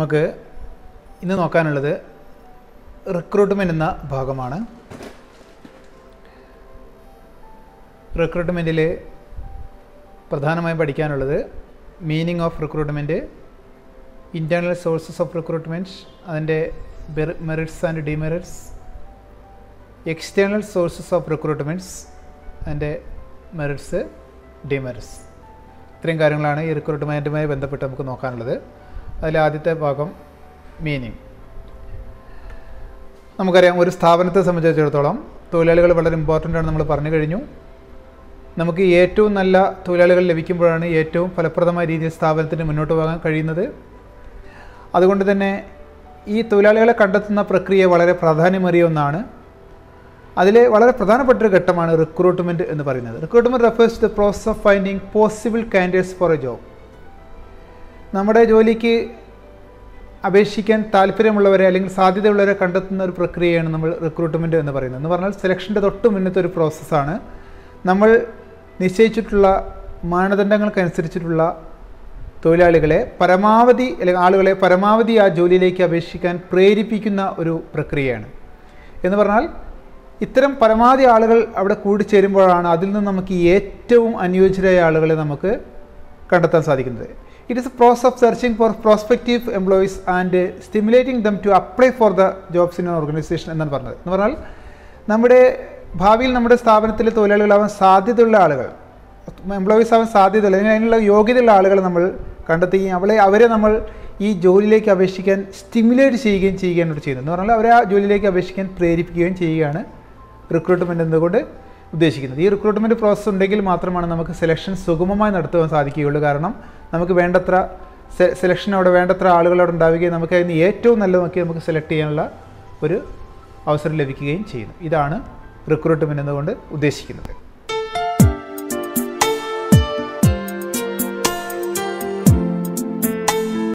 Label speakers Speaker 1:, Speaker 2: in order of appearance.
Speaker 1: നമുക്ക് ഇന്ന് നോക്കാനുള്ളത് റിക്രൂട്ട്മെൻറ്റ് എന്ന ഭാഗമാണ് റിക്രൂട്ട്മെൻറ്റിൽ പ്രധാനമായും പഠിക്കാനുള്ളത് meaning of recruitment internal sources of recruitment അതിൻ്റെ merits and demerits external sources of recruitments അതിൻ്റെ മെറിറ്റ്സ് ഡിമെറിറ്റ്സ് ഇത്രയും കാര്യങ്ങളാണ് ഈ റിക്രൂട്ട്മെൻറ്റുമായി ബന്ധപ്പെട്ട് നമുക്ക് നോക്കാനുള്ളത് അതിൽ ആദ്യത്തെ ഭാഗം മീനിങ് നമുക്കറിയാം ഒരു സ്ഥാപനത്തെ സംബന്ധിച്ചിടത്തോളം തൊഴിലാളികൾ വളരെ ഇമ്പോർട്ടൻ്റ് ആണ് നമ്മൾ പറഞ്ഞു കഴിഞ്ഞു നമുക്ക് ഏറ്റവും നല്ല തൊഴിലാളികൾ ലഭിക്കുമ്പോഴാണ് ഏറ്റവും ഫലപ്രദമായ രീതിയിൽ സ്ഥാപനത്തിന് മുന്നോട്ട് പോകാൻ കഴിയുന്നത് അതുകൊണ്ട് തന്നെ ഈ തൊഴിലാളികളെ കണ്ടെത്തുന്ന പ്രക്രിയ വളരെ പ്രാധാന്യമേറിയ ഒന്നാണ് അതിലെ വളരെ പ്രധാനപ്പെട്ട ഒരു ഘട്ടമാണ് റിക്രൂട്ട്മെൻറ്റ് എന്ന് പറയുന്നത് recruitment refers the process of finding possible candidates for a job നമ്മുടെ ജോലിക്ക് അപേക്ഷിക്കാൻ താല്പര്യമുള്ളവരെ അല്ലെങ്കിൽ സാധ്യതയുള്ളവരെ കണ്ടെത്തുന്ന ഒരു പ്രക്രിയയാണ് നമ്മൾ റിക്രൂട്ട്മെൻറ്റ് എന്ന് പറയുന്നത് എന്ന് പറഞ്ഞാൽ സെലക്ഷൻ്റെ തൊട്ട് മുന്നത്തെ ഒരു പ്രോസസ്സാണ് നമ്മൾ നിശ്ചയിച്ചിട്ടുള്ള മാനദണ്ഡങ്ങൾക്കനുസരിച്ചിട്ടുള്ള തൊഴിലാളികളെ പരമാവധി അല്ലെങ്കിൽ ആളുകളെ പരമാവധി ആ ജോലിയിലേക്ക് അപേക്ഷിക്കാൻ പ്രേരിപ്പിക്കുന്ന ഒരു പ്രക്രിയയാണ് എന്ന് പറഞ്ഞാൽ ഇത്തരം പരമാവധി ആളുകൾ അവിടെ കൂടിച്ചേരുമ്പോഴാണ് അതിൽ നിന്ന് നമുക്ക് ഏറ്റവും അനുയോജ്യരായ ആളുകളെ നമുക്ക് കണ്ടെത്താൻ സാധിക്കുന്നത് it is a process of searching for prospective employees and stimulating them to apply for the jobs in organisation എന്നാണ് പറഞ്ഞത് എന്ന് പറഞ്ഞാൽ നമ്മുടെ ഭാവിയിൽ നമ്മുടെ സ്ഥാപനത്തിലെ തൊഴിലാളികളാവാൻ സാധ്യതയുള്ള ആളുകൾ എംപ്ലോയീസ് ആവാൻ സാധ്യതയുള്ള അല്ലെങ്കിൽ അതിനുള്ള യോഗ്യതയുള്ള ആളുകളെ നമ്മൾ കണ്ടെത്തുകയും അവളെ അവരെ നമ്മൾ ഈ ജോലിയിലേക്ക് അപേക്ഷിക്കാൻ സ്റ്റിമുലേറ്റ് ചെയ്യുകയും ചെയ്യുകയാണ് ചെയ്യുന്നത് എന്ന് പറഞ്ഞാൽ അവരെ ആ ജോലിയിലേക്ക് അപേക്ഷിക്കാൻ പ്രേരിപ്പിക്കുകയും ചെയ്യുകയാണ് റിക്രൂട്ട്മെൻറ്റ് എന്നതുകൊണ്ട് ഉദ്ദേശിക്കുന്നത് ഈ റിക്രൂട്ട്മെൻറ്റ് പ്രോസസ്സ് ഉണ്ടെങ്കിൽ മാത്രമാണ് നമുക്ക് സെലക്ഷൻ സുഗമമായി നടത്തുവാൻ സാധിക്കുകയുള്ളൂ കാരണം നമുക്ക് വേണ്ടത്ര സെലക്ഷൻ അവിടെ വേണ്ടത്ര ആളുകൾ അവിടെ ഉണ്ടാവുകയും നമുക്ക് അതിന് ഏറ്റവും നല്ല നോക്കി നമുക്ക് സെലക്ട് ചെയ്യാനുള്ള ഒരു അവസരം ലഭിക്കുകയും ചെയ്യുന്നു ഇതാണ് റിക്രൂട്ട്മെൻറ്റ് എന്നതുകൊണ്ട് ഉദ്ദേശിക്കുന്നത്